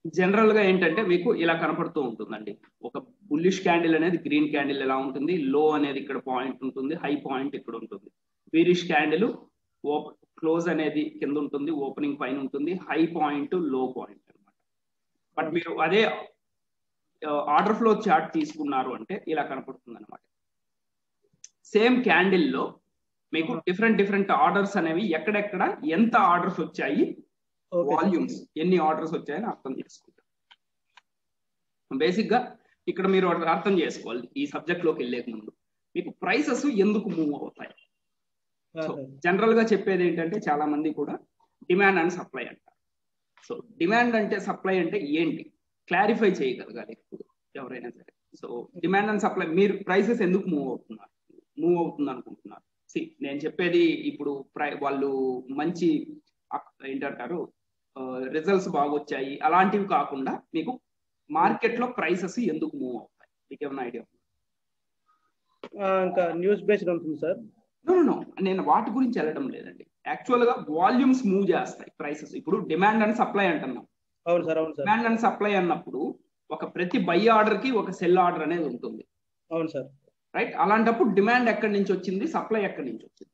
General గా ఏంటంటే మీకు ఇలా కనపడుతూ ఉంటుందండి ఒక బుల్లిష్ క్యాండిల్ అనేది గ్రీన్ క్యాండిల్ ఎలా ఉంటుంది లో అనేది ఇక్కడ పాయింట్ ఉంటుంది హై పాయింట్ ఇక్కడ ఉంటుంది బీరిష్ క్యాండిల్ క్లోజ్ అనేది కింద ఉంటుంది ఓపెనింగ్ పైన ఉంటుంది హై పాయింట్ లో పాయింట్ అనమాట బట్ మీరు అదే ఆర్డర్ ఫ్లో చార్ట్ తీసుకున్నారు అంటే ఇలా కనపడుతుంది అనమాట సేమ్ క్యాండిల్లో మీకు డిఫరెంట్ డిఫరెంట్ ఆర్డర్స్ అనేవి ఎక్కడెక్కడ ఎంత ఆర్డర్స్ వచ్చాయి ఓకే సార్. వాల్యూమ్స్ ఎన్ని ఆర్డర్స్ వచ్చాయని అర్థం చేసుకుంటాం బేసిక్ గా ఇక్కడ మీరు ఒకటి అర్థం చేసుకోవాలి ఈ సబ్జెక్ట్ లోకి వెళ్ళే ముందు మీకు ప్రైసెస్ ఎందుకు మూవ్ అవుతాయి ఆ, సో సార్. జనరల్ గా చెప్పేది ఏంటంటే చాలా మంది కూడా డిమాండ్ అండ్ సప్లై అంటారు సో డిమాండ్ అంటే సప్లై అంటే ఏంటి క్లారిఫై చేయగలగాలి ఇప్పుడు ఎవరైనా సరే సో డిమాండ్ అండ్ సప్లై మీరు ప్రైసెస్ ఎందుకు మూవ్ అవుతున్నారు మూవ్ అవుతుంది అనుకుంటున్నారు సి నేను చెప్పేది ఇప్పుడు ప్రై వాళ్ళు మంచి అక్- ఏంటంటారు రిజల్ట్స్ బాగొచ్చాయి అలాంటివి కాకుండా మీకు మార్కెట్ లో ప్రైసెస్ ఎందుకు మూవ్ అవుతాయి మీకు ఏమైనా ఐడియా ఆ, ఇంకా న్యూస్ బేస్డ్ ఉంటుంది సార్ నో నో నేను వాటి గురించి వెళ్ళడం లేదండి యాక్చువల్ గా వాల్యూమ్స్ మూవ్ చేస్తాయి ప్రైసెస్ ఇప్పుడు డిమాండ్ అండ్ సప్లై అంటున్నాం అవును సార్ అవును సార్ డిమాండ్ అండ్ సప్లై అన్నప్పుడు ఒక ప్రతి బై ఆర్డర్ కి ఒక సెల్ ఆర్డర్ అనేది ఉంటుంది అవును సార్ రైట్ అలాంటప్పుడు డిమాండ్ ఎక్కడి నుంచి వచ్చింది సప్లై ఎక్కడి నుంచి వచ్చింది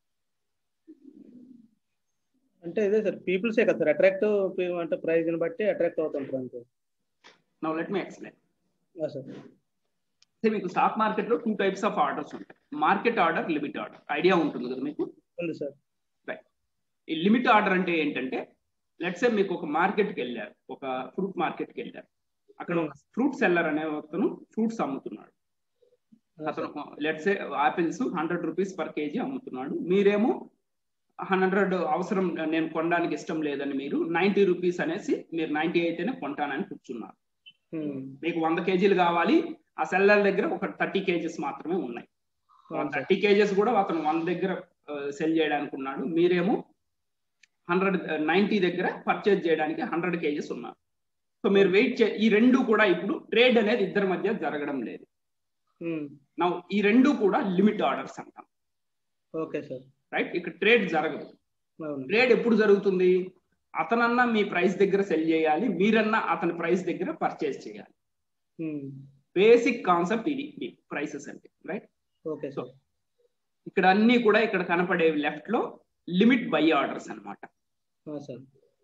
అంటే ఇదే సార్ పీపుల్సే కదా సార్ అట్రాక్ట్ అంటే ప్రైస్ ని బట్టి అట్రాక్ట్ అవుతుంటారు అంతే నౌ లెట్ మీ ఎక్స్ప్లెయిన్ ఆ, సార్ అంటే మీకు స్టాక్ మార్కెట్ లో టూ టైప్స్ ఆఫ్ ఆర్డర్స్ ఉంటాయి market order limit order idea ఉంటుంది కదా మీకు ఉంది సార్ ఈ లిమిట్ ఆర్డర్ అంటే ఏంటంటే లెట్స్ ఏ మీకు ఒక మార్కెట్ కి వెళ్ళారు ఒక ఫ్రూట్ మార్కెట్ కి వెళ్ళారు అక్కడ ఒక ఫ్రూట్ సెల్లర్ అనే అతను ఫ్రూట్స్ అమ్ముతున్నాడు ఆ, అతను let's a apples hundred rupees per kg అమ్ముతున్నాడు మీరేమో హండ్రెడ్ అవసరం నేను కొనడానికి ఇష్టం లేదని మీరు నైన్టీ రూపీస్ అనేసి మీరు నైన్టీ అయితేనే కొంటానని కూర్చున్నారు ఉమ్, మీకు వంద కేజీలు కావాలి ఆ సెల్లర్ దగ్గర ఒక థర్టీ కేజీస్ మాత్రమే ఉన్నాయి అవును సార్ థర్టీ కేజెస్ కూడా అతను వన్ దగ్గర సెల్ చేయడానికి ఉన్నాడు మీరేమో హండ్రెడ్ నైన్టీ దగ్గర పర్చేజ్ చేయడానికి హండ్రెడ్ కేజెస్ ఉన్నారు సో మీరు వెయిట్ చే ఈ రెండు కూడా ఇప్పుడు ట్రేడ్ అనేది ఇద్దరి మధ్య జరగడం లేదు ఉమ్, నా ఈ రెండు కూడా లిమిట్ ఆర్డర్స్ అంటాం ఓకే సార్ రైట్ ఇక్కడ ట్రేడ్ జరగదు అవును ట్రేడ్ ఎప్పుడు జరుగుతుంది అతనన్నా మీ ప్రైస్ దగ్గర సెల్ చేయాలి మీరన్నా అతని ప్రైస్ దగ్గర పర్చేజ్ చేయాలి ఉమ్, బేసిక్ కాన్సెప్ట్ ఇది ప్రైసెస్ అంటే రైట్ ఓకే సార్ ఇక్కడ అన్ని కూడా ఇక్కడ కనపడే లెఫ్ట్ లో లిమిట్ బై ఆర్డర్స్ అన్నమాట ఆ, సార్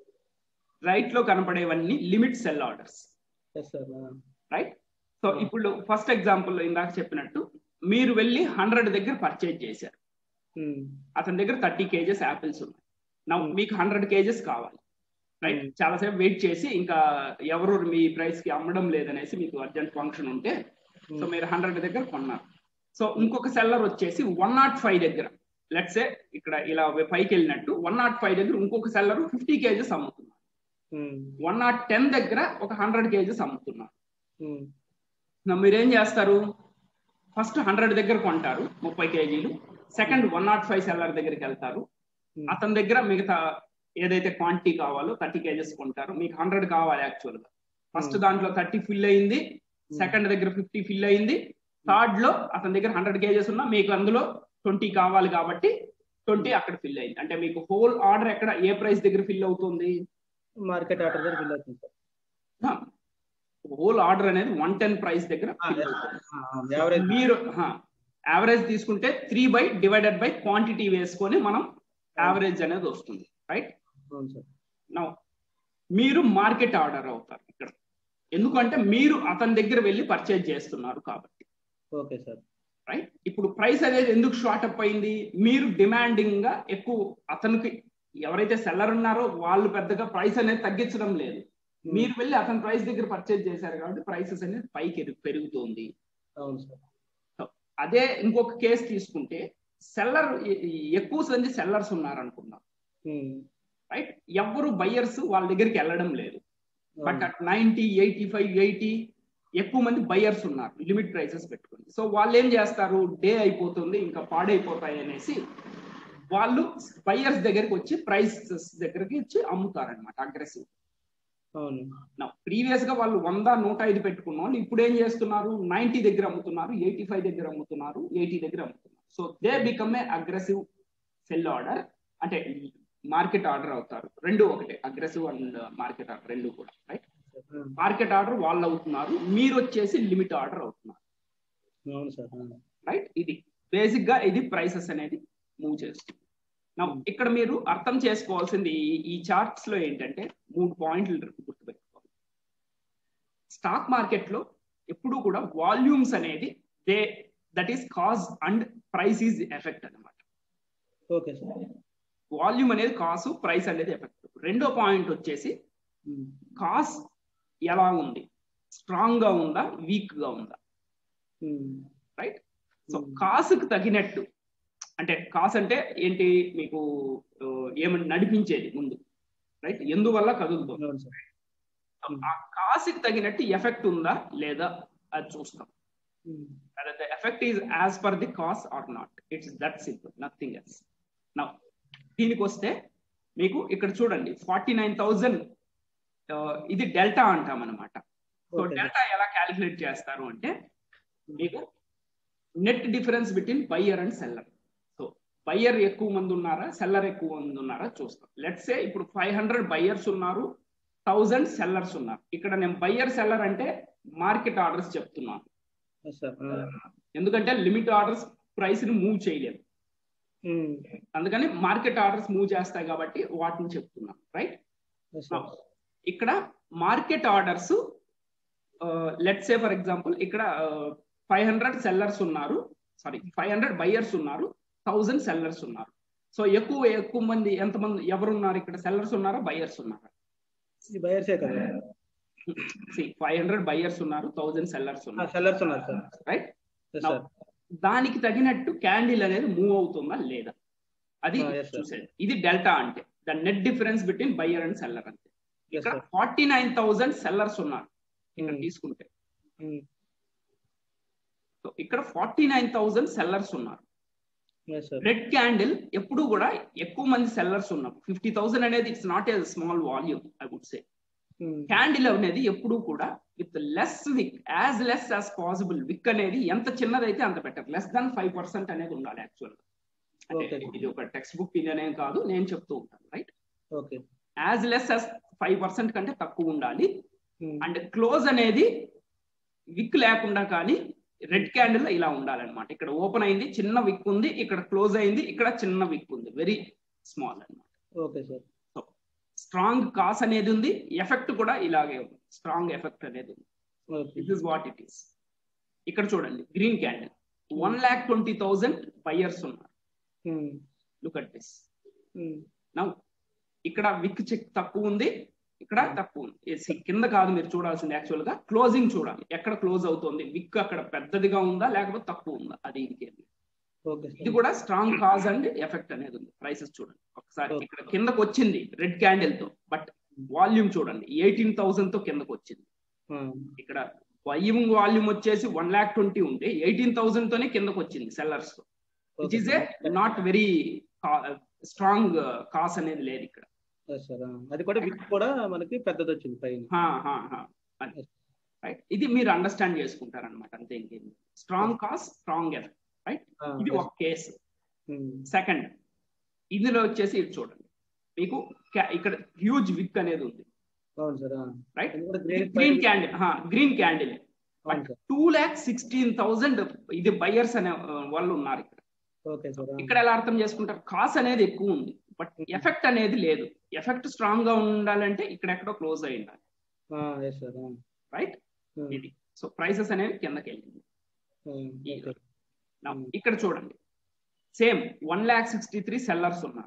రైట్ లో కనపడేవన్నీ limit sell orders yes sir ఆ, రైట్ సో ఇప్పుడు ఫస్ట్ ఎగ్జాంపుల్ ఇందాక చెప్పినట్టు మీరు వెళ్ళి హండ్రెడ్ దగ్గర పర్చేజ్ చేశారు ఉమ్, అతని దగ్గర థర్టీ కేజెస్ యాపిల్స్ ఉన్నాయి నా Hmm. మీకు హండ్రెడ్ కేజెస్ కావాలి రైట్ Hmm. చాలాసేపు వెయిట్ చేసి ఇంకా ఎవరు మీ ప్రైస్ కి అమ్మడం లేదనేసి మీకు అర్జెంట్ ఫంక్షన్ ఉంటే సో ఉమ్, మీరు హండ్రెడ్ దగ్గర కొన్నారు సో ఇంకొక సెల్లర్ వచ్చేసి వన్ నాట్ ఫైవ్ దగ్గర లెట్స్ ఏ ఇక్కడ ఇలా పైకి వెళ్ళినట్టు వన్ నాట్ ఫైవ్ దగ్గర ఇంకొక సెల్లర్ ఫిఫ్టీ కేజెస్ అమ్ముతున్నారు ఉమ్, వన్ నాట్ టెన్ దగ్గర ఒక హండ్రెడ్ కేజెస్ అమ్ముతున్నారు ఉమ్, నా మీరేం చేస్తారు ఫస్ట్ హండ్రెడ్ దగ్గర కొంటారు ముప్పై కేజీలు second one nought five seller దగ్గరికి వెళ్తారు ఉమ్, అతని దగ్గర మిగతా ఏదైతే క్వాంటిటీ కావాలో థర్టీ కేజెస్ కొంటారు మీకు హండ్రెడ్ కావాలి యాక్చువల్ గా ఫస్ట్ Hmm. దాంట్లో థర్టీ ఫిల్ అయింది సెకండ్ దగ్గర ఫిఫ్టీ ఫిల్ అయింది థర్డ్ లో అతని దగ్గర హండ్రెడ్ కేజెస్ ఉన్నా మీకు అందులో ట్వంటీ కావాలి కాబట్టి ట్వంటీ అక్కడ ఫిల్ అయింది అంటే మీకు హోల్ ఆర్డర్ ఎక్కడ ఏ ప్రైస్ దగ్గర ఫిల్ అవుతుంది మార్కెట్ ఆర్డర్ దగ్గర బిల్ అవుతుంది సార్ హోల్ ఆర్డర్ అనేది వన్ టెన్ ప్రైస్ దగ్గర ఆ, fill yes. అవుతుంది ఆ, ఆ, యావరేజ్ మీరు యావరేజ్ తీసుకుంటే three by divided by quantity వేసుకొని మనం యావరేజ్ అనేది వస్తుంది రైట్ అవును సార్ నౌ మీరు మార్కెట్ ఆర్డర్ అవుతారు ఇక్కడ ఎందుకంటే మీరు అతని దగ్గర వెళ్ళి పర్చేజ్ చేస్తున్నారు కాబట్టి ఓకే సార్ రైట్ ఇప్పుడు ప్రైస్ అనేది ఎందుకు షార్ట్ అప్ అయింది మీరు డిమాండింగ్ గా ఎక్కువ అతనికి ఎవరైతే సెల్లర్ ఉన్నారో వాళ్ళు పెద్దగా ప్రైస్ అనేది తగ్గించడం లేదు మీరు వెళ్ళి అతని ప్రైస్ దగ్గర పర్చేజ్ చేశారు కాబట్టి ప్రైసెస్ అనేది పైకి ఎరు- పెరుగుతుంది అవును సార్ అదే ఇంకొక కేసు తీసుకుంటే సెల్లర్ ఎక్కువ మంది సెల్లర్స్ ఉన్నారు అనుకుందాం ఉమ్, రైట్ ఎవరు బయ్యర్స్ వాళ్ళ దగ్గరికి వెళ్ళడం లేదు బట్ అవును. At ninety eighty five eighty ఎక్కువ మంది బయ్యర్స్ ఉన్నారు లిమిట్ ప్రైసెస్ పెట్టుకుని సో వాళ్ళు ఏం చేస్తారు డే అయిపోతుంది ఇంకా పాడైపోతాయి అనేసి వాళ్ళు బయ్యర్స్ దగ్గరికి వచ్చి ప్రైసెస్ దగ్గరికి వచ్చి అమ్ముతారనమాట అగ్రెసివ్ అవును ప్రీవియస్ గా వాళ్ళు వంద నూట ఐదు పెట్టుకున్న వాళ్ళు ఇప్పుడు ఏం చేస్తున్నారు నైన్టీ దగ్గర అమ్ముతున్నారు ఎయిటీ ఫైవ్ దగ్గర అమ్ముతున్నారు ఎయిటీ దగ్గర అమ్ముతున్నారు so they become a aggressive sell order అంటే మార్కెట్ ఆర్డర్ అవుతారు రెండు ఒకటే అగ్రెసివ్ అండ్ మార్కెట్ ఆర్డర్ రెండు కూడా రైట్ మార్కెట్ ఆర్డర్ వాళ్ళు అవుతున్నారు మీరు వచ్చేసి లిమిట్ ఆర్డర్ అవుతున్నారు అవును సార్ రైట్ ఇది బేసిక్ గా ఇది ప్రైసెస్ అనేది మూవ్ చేస్తుంది నా ఇక్కడ మీరు అర్థం చేసుకోవాల్సింది ఈ- ఈ చార్ట్స్ లో ఏంటంటే మూడు పాయింట్లు గుర్తుపెట్టుకోవాలి స్టాక్ మార్కెట్ లో ఎప్పుడు కూడా వాల్యూమ్స్ అనేది they that is cause and price is effect అన్నమాట ఓకే సార్ వాల్యూమ్ అనేది కాసు ప్రైస్ అనేది ఎఫెక్ట్ రెండో పాయింట్ వచ్చేసి కాస్ ఎలా ఉంది స్ట్రాంగ్ గా ఉందా వీక్ గా ఉందా రైట్ సో కాసుకు తగినట్టు అంటే కాస్ అంటే ఏంటి మీకు ఆ, ఏమని నడిపించేది ముందు రైట్ ఎందువల్ల కదులుతుంది అవును సార్ ఆ కాసుకి తగినట్టు ఎఫెక్ట్ ఉందా లేదా అది చూస్తాం the effect is as per the cause or not it's that simple nothing else నా దీనికి వస్తే మీకు ఇక్కడ చూడండి ఫార్టీ నైన్ థౌజండ్ ఇది డెల్టా అంటాం అనమాట సో Okay. డెల్టా ఎలా క్యాలిక్యులేట్ చేస్తారు అంటే మీకు net difference between buyer and seller so buyer ఎక్కువ మంది ఉన్నారా సెల్లర్ ఎక్కువ మంది ఉన్నారా చూస్తాం లెట్స్ సే ఇప్పుడు ఫైవ్ హండ్రెడ్ బయ్యర్స్ ఉన్నారు థౌజండ్ సెల్లర్స్ ఉన్నారు ఇక్కడ నేను బయ్యర్ సెల్లర్ అంటే మార్కెట్ ఆర్డర్స్ చెప్తున్నాను సార్ ఎందుకంటే లిమిట్ ఆర్డర్స్ ప్రైస్ ని మూవ్ చేయలేదు అందుకని మార్కెట్ ఆర్డర్స్ మూవ్ చేస్తాయి కాబట్టి వాటిని చెప్తున్నాం రైట్ సార్ ఇక్కడ market orders let say for example ఇక్కడ ఫైవ్ హండ్రెడ్ సెల్లర్స్ ఉన్నారు సారీ ఫైవ్ హండ్రెడ్ బయ్యర్స్ ఉన్నారు థౌజండ్ సెల్లర్స్ ఉన్నారు సో ఎక్కువ ఎక్కువ మంది ఎంతమంది ఎవరు ఉన్నారు ఇక్కడ సెల్లర్స్ ఉన్నారా బయ్యర్స్ ఉన్నారా ఈ బయర్సే కదా ఫైవ్ హండ్రెడ్ బయ్యర్స్ ఉన్నారు థౌజండ్ సెల్లర్స్ ఉన్నారు సెల్లర్స్ ఉన్నారు సార్ రైట్ ఎస్ సార్ దానికి తగినట్టు క్యాండిల్ అనేది మూవ్ అవుతుందా లేదా అది Ah, yes, sir. చూసేది ఇది డెల్టా అంటే the net difference between buyer and seller అంతే ఎస్ ఇక్కడ sir forty nine thousand sellers ఉన్నారు ఇక్కడ Hmm. తీసుకుంటే సో ఇక్కడ ఫార్టీ నైన్ థౌసండ్ సెల్లర్స్ ఉన్నారు ఎస్ సార్ రెడ్ క్యాండిల్ ఎప్పుడు కూడా ఎక్కువ మంది సెల్లర్స్ ఉన్నారు ఫిఫ్టీ థౌసండ్ అనేది it's not a small volume I would say candle అనేది ఎప్పుడు కూడా with less wick as less as possible wick అనేది ఎంత చిన్నదైతే అంత better less than five percent అనేది ఉండాలి యాక్చువల్ అంటే Okay. ఇది ఒక టెక్స్ట్ బుక్ ఇది అనేం కాదు నేను చెప్తూ ఉంటాను right okay as less as five percent కంటే తక్కువ ఉండాలి అండ్ క్లోజ్ అనేది విక్ లేకుండా కానీ రెడ్ క్యాండిల్ ఇలా ఉండాలన్నమాట ఇక్కడ ఓపెన్ అయింది చిన్న విక్ ఉంది ఇక్కడ క్లోజ్ అయింది ఇక్కడ చిన్న విక్ ఉంది వెరీ స్మాల్ అన్నమాట ఓకే సార్ స్ట్రాంగ్ కాస్ అనేది ఉంది ఎఫెక్ట్ కూడా ఇలాగే ఉంది స్ట్రాంగ్ ఎఫెక్ట్ అనేది ఉంది okay this is what it is ఇక్కడ చూడండి green candle one lakh twenty thousand buyers ఉన్నారు లుక్ అట్ దిస్ నౌ ఇక్కడ విక్ చెక్ తక్కువ ఉంది ఇక్కడ తక్కువ ఉంది ఏ, see, కింద కాదు మీరు చూడాల్సింది యాక్చువల్ గా క్లోజింగ్ చూడాలి ఎక్కడ క్లోజ్ అవుతుంది విక్ అక్కడ పెద్దదిగా ఉందా లేకపోతే తక్కువ ఉందా అది ఇంకేంది ఓకే ఇది కూడా స్ట్రాంగ్ కాజ్ అండ్ ఎఫెక్ట్ అనేది ఉంది ప్రైసెస్ చూడండి ఒకసారి Okay. ఇక్కడ కిందకు వచ్చింది రెడ్ క్యాండిల్ తో బట్ వాల్యూమ్ చూడండి ఎయిటీన్ థౌసండ్ తో కిందకు వచ్చింది ఇక్కడ బయ్యింగ్ వాల్యూమ్ వచ్చేసి వన్ ల్యాక్ ట్వంటీ ఉంటే ఎయిటీన్ థౌసండ్ తోనే కిందకు వచ్చింది సెల్లర్స్ తో which is a not very strong cause అనేది లేదు ఇక్కడ సార్ అది కూడా విక్ కూడా మనకి పెద్దది వచ్చింది పైన రైట్ ఇది మీరు అండర్స్టాండ్ చేసుకుంటారనమాట అంతే ఇంకేం strong cause strong effect right ఇది ఒక కేసు సెకండ్ ఇందులో వచ్చేసి ఇది చూడండి మీకు ca- ఇక్కడ హ్యూజ్ విక్ అనేది ఉంది అవును సార్ రైట్ ఇది కూడా green green candle green candle అవును sir two lakh sixteen thousand ఇది బయ్యర్స్ అనే ఆ, వాళ్ళు ఉన్నారు ఇక్కడ ఓకే సార్ ఇక్కడ ఎలా అర్థం చేసుకుంటారు కాస్ అనేది ఎక్కువ ఉంది బట్ ఎఫెక్ట్ అనేది లేదు ఎఫెక్ట్ స్ట్రాంగ్ గా ఉండాలంటే ఇక్కడ ఎక్కడో క్లోజ్ అయి ఉండాలి ఎస్ సార్ రైట్ ఇది సో ప్రైసెస్ అనేవి కిందకి వెళ్ళింది ఓకే Now, ఇక్కడ చూడండి same one lakh sixty three sellers ఉన్నారు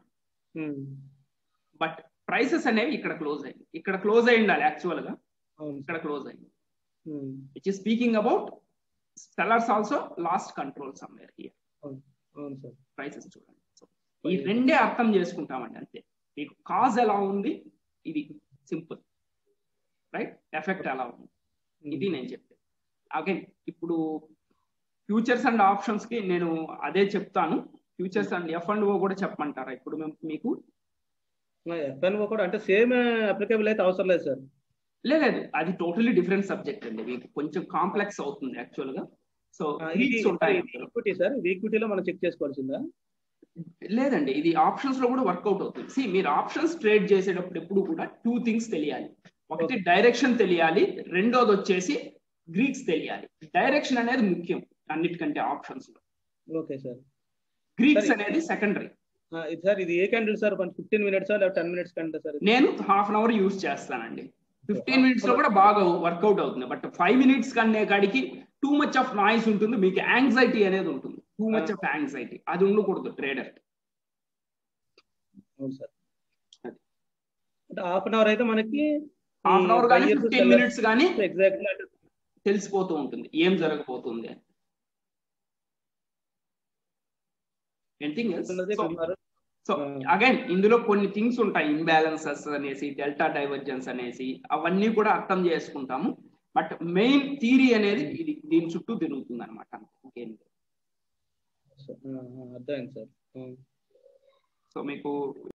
బట్ ప్రైసెస్ అనేవి ఇక్కడ క్లోజ్ అయింది ఇక్కడ క్లోజ్ అయి ఉండాలి యాక్చువల్ గా అవును ఇక్కడ క్లోజ్ అయింది um, which is speaking about sellers also lost control somewhere here అవును సార్ ప్రైసెస్ చూడండి సో ఈ రెండే అర్థం చేసుకుంటామండి అంతే మీకు కాజ్ ఎలా ఉంది ఇది సింపుల్ రైట్ ఎఫెక్ట్ ఎలా ఉంది ఇది నేను చెప్పేది అగైన్ ఇప్పుడు ఫ్యూచర్స్ అండ్ ఆప్షన్స్ కి నేను అదే చెప్తాను futures and F and O కూడా చెప్పమంటారా ఇప్పుడు మేము మీకు ఎఫ్ఎన్ఓ కూడా అంటే సేమ్ అప్లికబుల్ అయితే అవసరం లేదు సార్ లేదు అది టోటలీ డిఫరెంట్ సబ్జెక్ట్ అండి మీకు కొంచెం కాంప్లెక్స్ అవుతుంది యాక్చువల్ గా సో ఇది వీక్స్ ఉంటాయి ఈక్విటీ సార్ ఈక్విటీలో మనం చెక్ చేసుకోవాల్సిందా లేదండి ఇది ఆప్షన్స్ లో కూడా వర్కౌట్ అవుతుంది సి మీరు ఆప్షన్స్ ట్రేడ్ చేసేటప్పుడు ఎప్పుడు కూడా టూ థింగ్స్ తెలియాలి ఒకటి డైరెక్షన్ తెలియాలి రెండోది వచ్చేసి గ్రీక్స్ తెలియాలి డైరెక్షన్ అనేది ముఖ్యం అన్నిటికంటే ఆప్షన్స్ లో ఓకే సార్ గ్రీక్స్ సరే. అనేది సెకండరీ ఇది సార్ ఇది ఏ క్యాండిల్ సార్ ఫిఫ్టీన్ మినిట్స్ లేదా టెన్ మినిట్స్ కంటే సార్ ఇది? నేను హాఫ్ అన్ అవర్ యూజ్ చేస్తానండి ఫిఫ్టీన్ మినిట్స్ లో కూడా బాగా వర్కౌట్ అవుతుంది బట్ ఫైవ్ మినిట్స్ కన్నే కాడికి టూ మచ్ ఆఫ్ నాయిస్ ఉంటుంది మీకు యాంగ్జైటీ అనేది ఉంటుంది టూ మచ్ ఆఫ్ యాంగ్జైటీ అది ఉండకూడదు ట్రేడర్ అవును సార్ అది. అంటే హాఫ్ అన్ అవర్ అయితే మనకి హాఫ్ అన్ అవర్ కానీ ఫిఫ్టీన్ మినిట్స్ కానీ ఎగ్జాక్ట్లీ అంటే తెలిసిపోతూ ఉంటుంది ఏం జరగబోతుంది అని ఎనీథింగ్ ఉన్నది ఉన్నారు. సో ఆ. అగైన్ ఇందులో కొన్ని థింగ్స్ ఉంటాయి ఇంబ్యాలెన్సెస్ అనేసి డెల్టా డైవర్జెన్స్ అనేసి అవన్నీ కూడా అర్థం చేసుకుంటాము బట్ మెయిన్ థీరీ అనేది ఇది దీని చుట్టూ తిరుగుతుంది అనమాట ఇంకేం లేదు. ఆ, ఆ, అర్థమైంది సార్ ఆ. సో మీకు